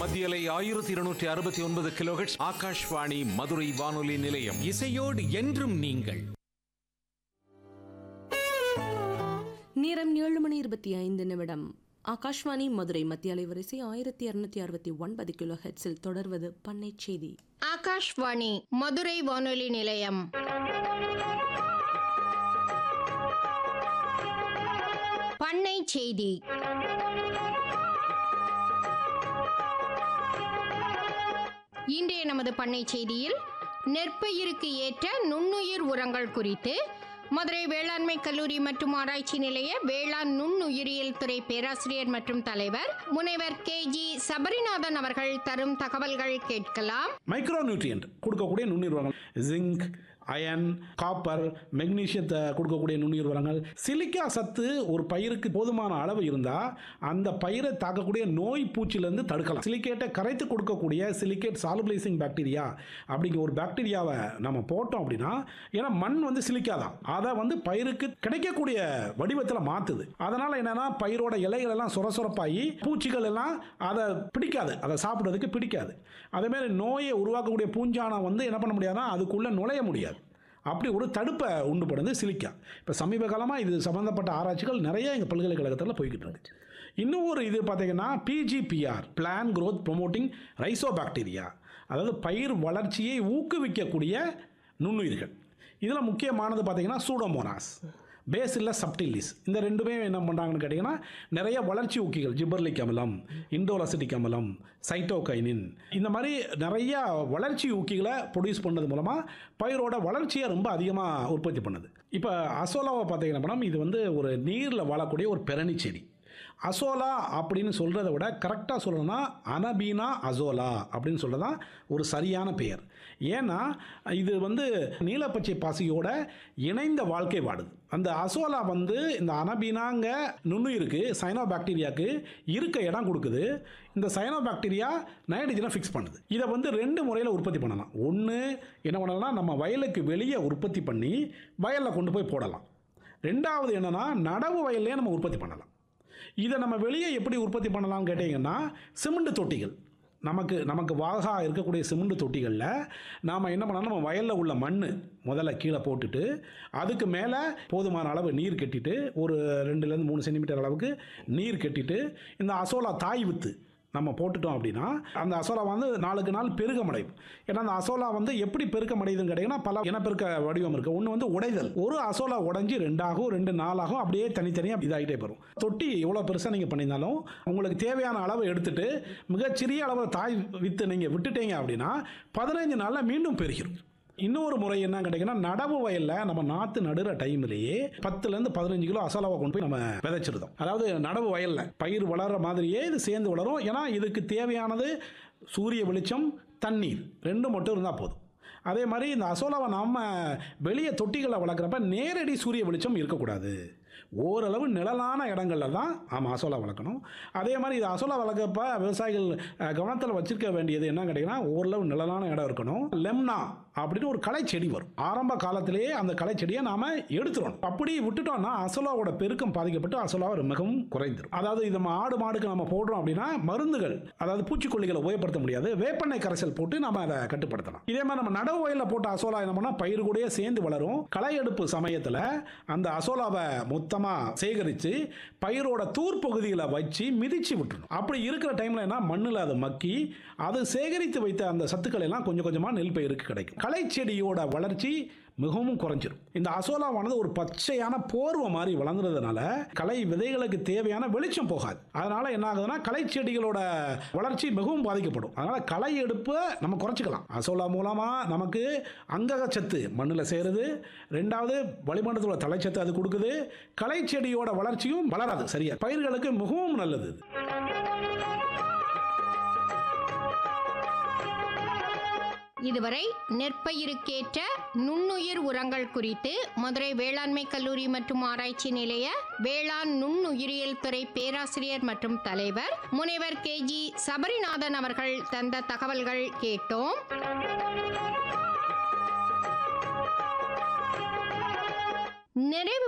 மத்தியலை ஆயிரத்தி இருநூற்றி அறுபத்தி ஒன்பது கிலோஹெட்ஸ் ஆகாஷ்வாணி மதுரை வானொலி நிலையம் இசையோடு என்றும் நீங்கள் நேரம் ஏழு மணி இருபத்தி ஐந்து நிமிடம் ஆகாஷ்வாணி மதுரை மத்திய அலைவரிசை ஆயிரத்தி இருநூத்தி அறுபத்தி ஒன்பது கிலோ ஹெட்ஸில் தொடர்வது பண்ணை செய்தி ஆகாஷ்வாணி மதுரை வானொலி நிலையம் பண்ணை செய்தி இன்றைய நமது பண்ணை செய்தியில் நெற்பயிருக்கு ஏற்ற நுண்ணுயிர் உரங்கள் குறித்து மதுரை வேளாண்மை கல்லூரி மற்றும் ஆராய்ச்சி நிலைய வேளாண் நுண்ணுயிரியல் துறை பேராசிரியர் மற்றும் தலைவர் முனைவர் கே ஜி சபரிநாதன் அவர்கள் தரும் தகவல்கள் கேட்கலாம் மைக்ரோ நியூட்ரியன்ட் கொடுக்கக்கூடிய நுண்ணுயிர் உரங்கள் ஜிங்க் அயன் காப்பர் மெக்னீஷியத்தை கொடுக்கக்கூடிய நுண்ணுயிர் உரங்கள் சிலிக்கா சத்து ஒரு பயிருக்கு போதுமான அளவு இருந்தால் அந்த பயிரை தாக்கக்கூடிய நோய் பூச்சிலேருந்து தடுக்கலாம் சிலிக்கேட்டை கரைத்து கொடுக்கக்கூடிய சிலிக்கேட் சாலுபிளைசிங் பாக்டீரியா அப்படிங்கிற ஒரு பாக்டீரியாவை நம்ம போட்டோம் அப்படின்னா ஏன்னா மண் வந்து சிலிக்கா தான் அதை வந்து பயிருக்கு கிடைக்கக்கூடிய வடிவத்தில் மாற்றுது அதனால் என்னன்னா பயிரோட இலைகள் எல்லாம் சொர சொரப்பாகி பூச்சிகள் எல்லாம் அதை பிடிக்காது அதை சாப்பிட்றதுக்கு பிடிக்காது அதேமாதிரி நோயை உருவாக்கக்கூடிய பூஞ்சானம் வந்து என்ன பண்ண முடியாதுன்னா அதுக்குள்ளே நுழைய முடியாது அப்படி ஒரு தடுப்பை உண்டு பண்ணுது சிலிக்கா இப்போ சமீப காலமாக இது சம்மந்தப்பட்ட ஆராய்ச்சிகள் நிறைய எங்கள் பல்கலைக்கழகத்தில் போய்கிட்டு இருக்கு இன்னும் ஒரு இது பார்த்தீங்கன்னா PGPR plan growth promoting rhizobacteria அதாவது பயிர் வளர்ச்சியை ஊக்குவிக்கக்கூடிய நுண்ணுயிர்கள் இதில் முக்கியமானது பார்த்தீங்கன்னா சூடோமோனாஸ் பேசில்ல சப்டிலிஸ் இந்த ரெண்டுமே என்ன பண்ணுறாங்கன்னு கேட்டிங்கன்னா நிறைய வளர்ச்சி ஊக்கிகள் ஜிபர்லிக் அமிலம் இண்டோலசிட்டிக் அமிலம் சைட்டோகைனின் இந்த மாதிரி நிறைய வளர்ச்சி ஊக்கிகளை ப்ரொடியூஸ் பண்ணது மூலமாக பயிரோட வளர்ச்சியை ரொம்ப அதிகமாக உற்பத்தி பண்ணுது இப்போ அசோலாவை பார்த்தீங்கன்னா மேடம் இது வந்து ஒரு நீரில் வாழக்கூடிய ஒரு பெரணி செடி அசோலா அப்படின்னு சொல்கிறத விட கரெக்டாக சொல்லணும்னா அனபீனா அசோலா அப்படின்னு சொல்கிறது தான் ஒரு சரியான பெயர் ஏன்னா இது வந்து நீலப்பச்சை பாசியோட இணைந்த வாழ்க்கை வாடுது அந்த அசோலா வந்து இந்த அனபீனாங்க நுண்ணுயிருக்கு சைனோ பாக்டீரியாவுக்கு இருக்க இடம் கொடுக்குது இந்த சைனோ பாக்டீரியா நைட்ரஜனை ஃபிக்ஸ் பண்ணுது இதை வந்து ரெண்டு முறையில் உற்பத்தி பண்ணலாம் ஒன்று என்ன பண்ணலாம்னா நம்ம வயலுக்கு வெளியே உற்பத்தி பண்ணி வயலில் கொண்டு போய் போடலாம் ரெண்டாவது என்னென்னா நடவு வயல்லையே நம்ம உற்பத்தி பண்ணலாம் இதை நம்ம வெளியே எப்படி உற்பத்தி பண்ணலாம்னு கேட்டிங்கன்னா சிமெண்ட் தொட்டிகள் நமக்கு நமக்கு வாகா இருக்கக்கூடிய சிமெண்ட் தொட்டிகளில் நாம் என்ன பண்ணலாம் நம்ம வயலில் உள்ள மண் முதல்ல கீழே போட்டுட்டு அதுக்கு மேலே போதுமான அளவு நீர் கட்டிட்டு ஒரு ரெண்டுலேருந்து மூணு சென்டிமீட்டர் அளவுக்கு நீர் கட்டிட்டு இந்த அசோலா தாய் வித்து நம்ம போட்டுட்டோம் அப்படின்னா அந்த அசோலா வந்து நாளுக்கு நாள் பெருக்கமடையும் ஏன்னா அந்த அசோலா வந்து எப்படி பெருக்கமடையுதுன்னு கேட்டிங்கன்னா பல இனப்பெருக்க வடிவம் இருக்குது ஒன்று வந்து உடைதல் ஒரு அசோலா உடைஞ்சு ரெண்டாகும் ரெண்டு நாளாகும் அப்படியே தனித்தனியாக இதாகிட்டே போகும் தொட்டி எவ்வளோ பெருசாக நீங்கள் பண்ணியிருந்தாலும் உங்களுக்கு தேவையான அளவு எடுத்துட்டு மிகச்சிறிய அளவு தாய் வித்து நீங்கள் விட்டுட்டீங்க அப்படின்னா பதினைஞ்சு நாளில் மீண்டும் பெருகிடும் இன்னொரு முறை என்ன கிடைக்குன்னா நடவு வயலில் நம்ம நாற்று நடுற டைம்லேயே பத்துலேருந்து பதினஞ்சு கிலோ அசலாவை கொண்டு போய் நம்ம விதைச்சிருந்தோம் அதாவது நடவு வயலில் பயிர் வளர்கிற மாதிரியே இது சேர்ந்து வளரும் ஏன்னா இதுக்கு தேவையானது சூரிய வெளிச்சம் தண்ணீர் ரெண்டும் மட்டும் இருந்தால் போதும் அதே மாதிரி இந்த அசோலாவை நம்ம வெளியே தொட்டிகளை வளர்க்குறப்ப நேரடி சூரிய வெளிச்சம் இருக்கக்கூடாது ஓரளவு நிழலான இடங்கள்ல தான் ஆமாம் அசோலா வளர்க்கணும் அதே மாதிரி இது அசோலா வளர்க்கப்ப விவசாயிகள் அஹ், கவனத்தில் வச்சிருக்க வேண்டியது என்ன கேட்டிங்கன்னா ஓரளவு நிழலான இடம் இருக்கணும் லெம்னா அப்படின்னு ஒரு களை செடி வரும் ஆரம்ப காலத்திலேயே அந்த களை செடியை நாம எடுத்துடணும் அப்படி விட்டுட்டோம்னா அசோலாவோட பெருக்கம் பாதிக்கப்பட்டு அசோலாவை மிகவும் குறைந்துடும் அதாவது இது நம்ம ஆடு மாடுக்கு நம்ம போடுறோம் அப்படின்னா மருந்துகள் அதாவது பூச்சிக்கொல்லிகளை உபயோகப்படுத்த முடியாது வேப்பெண்ணெய் கரைசல் போட்டு நம்ம அதை கட்டுப்படுத்தலாம் இதே மாதிரி நம்ம நடவு வயலில் போட்ட அசோலா என்ன பண்ணா பயிர் கூடயே சேர்ந்து வளரும் களை எடுப்பு சமயத்தில் அந்த அசோலாவை மொத்தமாக சேகரித்து பயிரோட தூர் பகுதிகளை வச்சு மிதிச்சு விட்டுணும் அப்படி இருக்கிற டைமில் என்ன மண்ணில் அதை மக்கி அது சேகரித்து வைத்த அந்த சத்துக்கள் எல்லாம் கொஞ்சம் கொஞ்சமாக நெல் பயிருக்கு கிடைக்கும் களை செடியோட வளர்ச்சி மிகவும் குறைஞ்சிரும் இந்த அசோலாவானது ஒரு பச்சையான போர்வை மாதிரி வளர்ந்துறதுனால களை விதைகளுக்கு தேவையான வெளிச்சம் போகாது அதனால என்ன ஆகுதுன்னா களை செடிகளோட வளர்ச்சி மிகவும் பாதிக்கப்படும் அதனால களை எடுப்பை நம்ம குறைச்சிக்கலாம் அசோலா மூலமா நமக்கு அங்கக சத்து மண்ணில் சேருது ரெண்டாவது வளிமண்டலத்தோட தலைச்சத்து அது கொடுக்குது களை செடியோட வளர்ச்சியும் வளராது சரியா பயிர்களுக்கு மிகவும் நல்லது இது. இதுவரை நெற்பயிருக்கேற்ற நுண்ணுயிர் உரங்கள் குறித்து மதுரை வேளாண்மை கல்லூரி மற்றும் ஆராய்ச்சி நிலைய வேளாண் நுண்ணுயிரியல் துறை பேராசிரியர் மற்றும் தலைவர் முனைவர் கே ஜி சபரிநாதன் அவர்கள் தந்த தகவல்கள் கேட்டோம் நிறைவு